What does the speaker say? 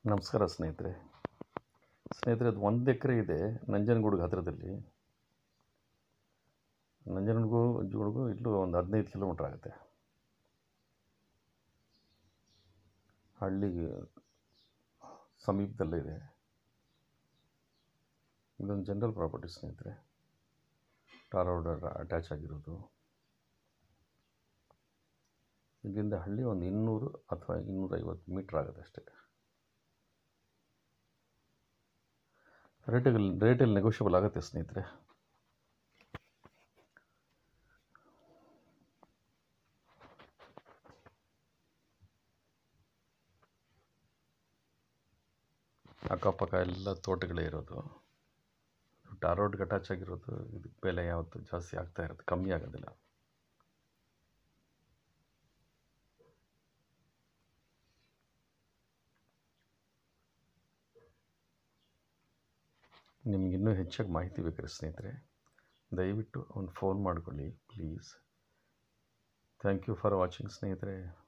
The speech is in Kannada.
ನಮಸ್ಕಾರ ಸ್ನೇಹಿತರೆ ಸ್ನೇಹಿತರೆ ಅದು ಒಂದು ಎಕರೆ ಇದೆ ನಂಜನಗೂಡಿಗೆ ಹತ್ತಿರದಲ್ಲಿ ನಂಜನಗೂಡು ಗೂಡಿಗೂ ಇಲ್ಲೂ ಒಂದು ಹದಿನೈದು ಕಿಲೋಮೀಟ್ರ್ ಆಗುತ್ತೆ ಹಳ್ಳಿಗೆ ಸಮೀಪದಲ್ಲೇ ಇದೆ ಇದೊಂದು ಜನರಲ್ ಪ್ರಾಪರ್ಟಿ ಸ್ನೇಹಿತರೆ ಟಾರ್ ರೋಡ್ ಅಟ್ಯಾಚ್ ಆಗಿರೋದು ಇಲ್ಲಿಂದ ಹಳ್ಳಿ ಒಂದು ಇನ್ನೂರು ಅಥವಾ ಇನ್ನೂರೈವತ್ತು ಮೀಟ್ರ್ ಆಗುತ್ತೆ ಅಷ್ಟೇ ರೇಟಲ್ಲಿ ರೇಟಲ್ಲಿ ನೆಗೋಷಿಯಬಲ್ ಆಗುತ್ತೆ ಸ್ನೇಹಿತರೆ ಅಕ್ಕಪಕ್ಕ ಎಲ್ಲ ತೋಟಗಳೇ ಇರೋದು ಟಾರ್ ರೋಡ್ಗೆ ಅಟ್ಯಾಚ್ ಆಗಿರೋದು ಇದಕ್ಕೆ ಬೆಲೆ ಯಾವತ್ತೂ ಜಾಸ್ತಿ ಆಗ್ತಾ ಇರುತ್ತೆ ಕಮ್ಮಿ ಆಗೋದಿಲ್ಲ ನಿಮ್ಗೆ ಇನ್ನೂ ಹೆಚ್ಚಾಗಿ ಮಾಹಿತಿ ಬೇಕಾದ್ರೆ ಸ್ನೇಹಿತರೆ ದಯವಿಟ್ಟು ಒಂದು ಫೋನ್ ಮಾಡ್ಕೊಳ್ಳಿ please thank you for watching ಸ್ನೇಹಿತರೆ